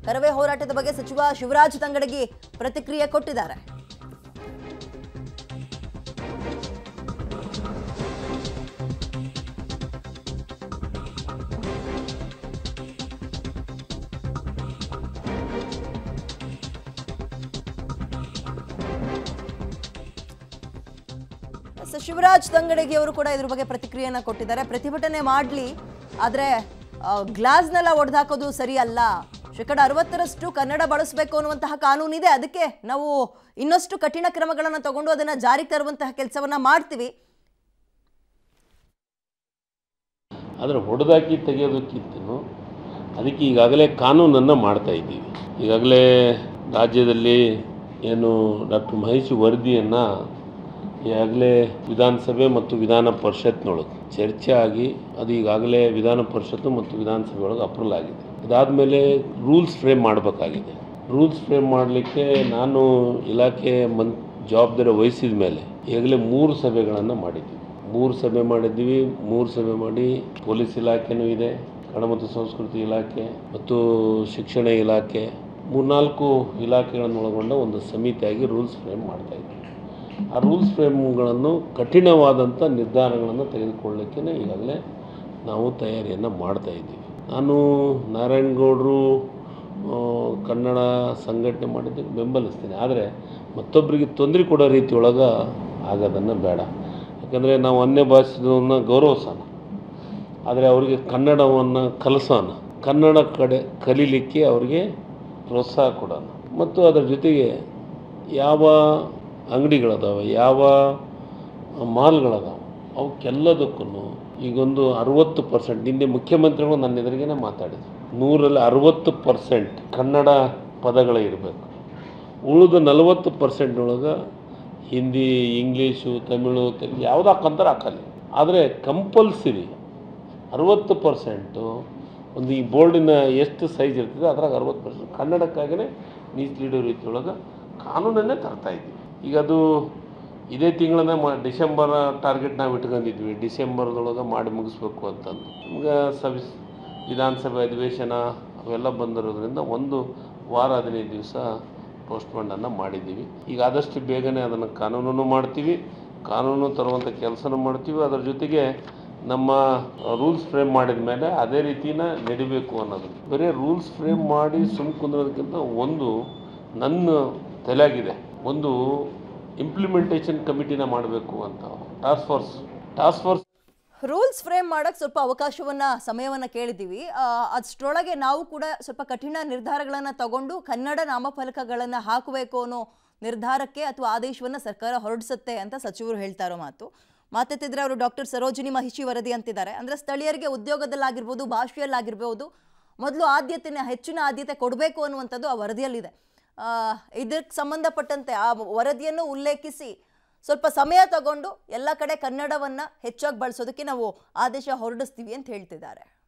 ಕರವೇ ಹೋರಾಟದ ಬಗ್ಗೆ ಸಚಿವ ಶಿವರಾಜ್ ತಂಗಡಗಿ ಪ್ರತಿಕ್ರಿಯೆ ಕೊಟ್ಟಿದ್ದಾರೆ ಸೊ ಶಿವರಾಜ್ ತಂಗಡಗಿ ಅವರು ಕೂಡ ಇದ್ರ ಬಗ್ಗೆ ಪ್ರತಿಕ್ರಿಯೆಯನ್ನ ಕೊಟ್ಟಿದ್ದಾರೆ ಪ್ರತಿಭಟನೆ ಮಾಡಲಿ ಆದರೆ ಗ್ಲಾಸ್ನೆಲ್ಲ ಒಡೆದಾಕೋದು ಸರಿ ಅಲ್ಲ ಶೇಕಡ ಅರವತ್ತರಷ್ಟು ಕನ್ನಡ ಬಳಸಬೇಕು ಅನ್ನುವಂತಹ ಕಾನೂನಿದೆ ಅದಕ್ಕೆ ನಾವು ಇನ್ನಷ್ಟು ಕಠಿಣ ಕ್ರಮಗಳನ್ನು ತಗೊಂಡು ಅದನ್ನ ಜಾರಿಗೆ ತರುವಂತಹ ಕೆಲಸವನ್ನ ಮಾಡ್ತೀವಿ ಆದರೆ ಹೊಡೆದಾಕಿ ತೆಗೆಯೋದಕ್ಕಿಂತನೂ ಅದಕ್ಕೆ ಈಗಾಗಲೇ ಕಾನೂನನ್ನು ಮಾಡ್ತಾ ಇದ್ದೀವಿ ಈಗಾಗಲೇ ರಾಜ್ಯದಲ್ಲಿ ಏನು ಡಾಕ್ಟರ್ ಮಹೇಶ್ ವರದಿಯನ್ನು ಈಗಾಗಲೇ ವಿಧಾನಸಭೆ ಮತ್ತು ವಿಧಾನ ಪರಿಷತ್ನೊಳಗೆ ಚರ್ಚೆ ಆಗಿ ಅದು ಈಗಾಗಲೇ ವಿಧಾನ ಪರಿಷತ್ತು ಮತ್ತು ವಿಧಾನಸಭೆ ಒಳಗೆ ಅಪ್ರೂವಲ್ ಆಗಿದೆ ಅದಾದಮೇಲೆ ರೂಲ್ಸ್ ಫ್ರೇಮ್ ಮಾಡಬೇಕಾಗಿದೆ ರೂಲ್ಸ್ ಫ್ರೇಮ್ ಮಾಡಲಿಕ್ಕೆ ನಾನು ಇಲಾಖೆ ಮನ್ ಜವಾಬ್ದಾರಿ ವಹಿಸಿದ ಮೇಲೆ ಈಗಾಗಲೇ ಮೂರು ಸಭೆಗಳನ್ನು ಮಾಡಿದ್ದೀವಿ ಮೂರು ಸಭೆ ಮಾಡಿದ್ದೀವಿ ಮೂರು ಸಭೆ ಮಾಡಿ ಪೊಲೀಸ್ ಇಲಾಖೆನೂ ಇದೆ ಕನ್ನಡ ಮತ್ತು ಸಂಸ್ಕೃತಿ ಇಲಾಖೆ ಮತ್ತು ಶಿಕ್ಷಣ ಇಲಾಖೆ ಮೂರ್ನಾಲ್ಕು ಇಲಾಖೆಗಳನ್ನು ಒಳಗೊಂಡ ಒಂದು ಸಮಿತಿಯಾಗಿ ರೂಲ್ಸ್ ಫ್ರೇಮ್ ಮಾಡ್ತಾ ಇದ್ದೀವಿ ಆ ರೂಲ್ಸ್ ಫ್ರೇಮ್ಗಳನ್ನು ಕಠಿಣವಾದಂಥ ನಿರ್ಧಾರಗಳನ್ನು ತೆಗೆದುಕೊಳ್ಳಲಿಕ್ಕೆ ಈಗಾಗಲೇ ನಾವು ತಯಾರಿಯನ್ನು ಮಾಡ್ತಾ ಇದ್ದೀವಿ ನಾನು ನಾರಾಯಣಗೌಡರು ಆ, ಕನ್ನಡ ಸಂಘಟನೆ ಮಾಡಿದ್ದಕ್ಕೆ ಬೆಂಬಲಿಸ್ತೀನಿ ಆದರೆ ಮತ್ತೊಬ್ಬರಿಗೆ ತೊಂದರೆ ಕೊಡೋ ರೀತಿಯೊಳಗೆ ಆಗೋದನ್ನು ಬೇಡ ಯಾಕಂದರೆ ನಾವು ಅನ್ಯ ಭಾಷೆದವನ್ನ ಗೌರವಿಸೋಣ ಆದರೆ ಅವರಿಗೆ ಕನ್ನಡವನ್ನು ಕಲಿಸೋಣ ಕನ್ನಡ ಕಡೆ ಕಲೀಲಿಕ್ಕೆ ಅವರಿಗೆ ಪ್ರೋತ್ಸಾಹ ಕೊಡೋಣ ಮತ್ತು ಅದರ ಜೊತೆಗೆ ಯಾವ ಅಂಗಡಿಗಳದಾವೆ ಯಾವ ಮಾಲ್ಗಳದಾವೆ ಅವಕ್ಕೆಲ್ಲದಕ್ಕೂ ಈಗೊಂದು ಅರುವತ್ತು ಪರ್ಸೆಂಟ್ ನಿನ್ನೆ ಮುಖ್ಯಮಂತ್ರಿಗಳು ನನ್ನ ಎದುರಿಗೇನೆ ಮಾತಾಡಿದ್ರು ನೂರಲ್ಲಿ ಅರುವತ್ತು ಪರ್ಸೆಂಟ್ ಕನ್ನಡ ಪದಗಳೇ ಇರಬೇಕು ಉಳಿದ ನಲವತ್ತು ಪರ್ಸೆಂಟ್ ಒಳಗೆ ಹಿಂದಿ ಇಂಗ್ಲೀಷು ತಮಿಳು ತೆಲುಗು ಯಾವ್ದು ಹಾಕಂತಾರೆ ಹಾಕಲಿ ಆದರೆ ಕಂಪಲ್ಸರಿ ಅರುವತ್ತು ಪರ್ಸೆಂಟು ಒಂದು ಈ ಬೋರ್ಡಿನ ಎಷ್ಟು ಸೈಜ್ ಇರ್ತದೆ ಅದ್ರಾಗ ಅರುವತ್ತು ಪರ್ಸೆಂಟ್ ಕನ್ನಡಕ್ಕಾಗೇ ಮೀಸಲಿಡೋ ರೀತಿಯೊಳಗೆ ಕಾನೂನನ್ನೇ ತರ್ತಾ ಇದ್ದೀವಿ ಈಗ ಅದು ಇದೇ ತಿಂಗಳನ್ನ ಮಾ ಡಿಸೆಂಬರ್ ಟಾರ್ಗೆಟ್ ನಾವು ಇಟ್ಕೊಂಡಿದ್ವಿ ಡಿಸೆಂಬರ್ದೊಳಗೆ ಮಾಡಿ ಮುಗಿಸ್ಬೇಕು ಅಂತಂದು ಈಗ ಸವಿಸ್ ವಿಧಾನಸಭೆ ಅಧಿವೇಶನ ಅವೆಲ್ಲ ಬಂದಿರೋದ್ರಿಂದ ಒಂದು ವಾರ ಹದಿನೈದು ದಿವಸ ಪೋಸ್ಟ್ಪೋಂಡನ್ನು ಮಾಡಿದ್ದೀವಿ ಈಗ ಆದಷ್ಟು ಬೇಗನೆ ಅದನ್ನು ಕಾನೂನನ್ನು ಮಾಡ್ತೀವಿ ಕಾನೂನು ತರುವಂಥ ಕೆಲಸನೂ ಮಾಡ್ತೀವಿ ಅದರ ಜೊತೆಗೆ ನಮ್ಮ ರೂಲ್ಸ್ ಫ್ರೇಮ್ ಮಾಡಿದ ಮೇಲೆ ಅದೇ ರೀತಿನ ನಡಿಬೇಕು ಅನ್ನೋದು ಬರೀ ರೂಲ್ಸ್ ಫ್ರೇಮ್ ಮಾಡಿ ಸುಮ್ ಕುಂದ್ರೋದಕ್ಕಿಂತ ಒಂದು ನನ್ನ ತಲೆಯಾಗಿದೆ ಒಂದು ಇಂಪ್ಲಿಮೆಂಟೇಷನ್ ಕಮಿಟಿನ ಮಾಡಬೇಕು ಅಂತ task force task force rules frame ಮಾಡಕ್ ಸ್ವಲ್ಪ ಅವಕಾಶವನ್ನ ಸಮಯವನ್ನ ಕೇಳಿದ್ದೀವಿ ಆ, ಅಷ್ಟರೊಳಗೆ ನಾವು ಕೂಡ ಸ್ವಲ್ಪ ಕಠಿಣ ನಿರ್ಧಾರಗಳನ್ನ ತಗೊಂಡು ಕನ್ನಡ ನಾಮಫಲಕಗಳನ್ನ ಹಾಕಬೇಕು ಅನ್ನೋ ನಿರ್ಧಾರಕ್ಕೆ ಅಥವಾ ಆದೇಶವನ್ನ ಸರ್ಕಾರ ಹೊರಡಿಸುತ್ತೆ ಅಂತ ಸಚಿವರು ಹೇಳ್ತಾ ಇರೋ ಮಾತು ಮಾತೆತ್ತಿದ್ರೆ ಅವರು ಡಾಕ್ಟರ್ ಸರೋಜಿನಿ ಮಹಿಷಿ ವರದಿ ಅಂತಿದ್ದಾರೆ ಅಂದ್ರೆ ಸ್ಥಳೀಯರಿಗೆ ಉದ್ಯೋಗದಲ್ಲಾಗಿರ್ಬೋದು ಭಾಷೆಯಲ್ಲಾಗಿರ್ಬೋದು ಮೊದಲು ಆದ್ಯತೆನ ಹೆಚ್ಚಿನ ಆದ್ಯತೆ ಕೊಡಬೇಕು ಅನ್ನುವಂಥದ್ದು ಆ ವರದಿಯಲ್ಲಿದೆ ಆ, ಇದಕ್ಕೆ ಸಂಬಂಧಪಟ್ಟಂತೆ ಆ ವರದಿಯನ್ನು ಉಲ್ಲೇಖಿಸಿ ಸ್ವಲ್ಪ ಸಮಯ ತಗೊಂಡು ಎಲ್ಲ ಕಡೆ ಕನ್ನಡವನ್ನ ಹೆಚ್ಚಾಗಿ ಬಳಸೋದಕ್ಕೆ ನಾವು ಆದೇಶ ಹೊರಡಿಸ್ತೀವಿ ಅಂತ ಹೇಳ್ತಿದ್ದಾರೆ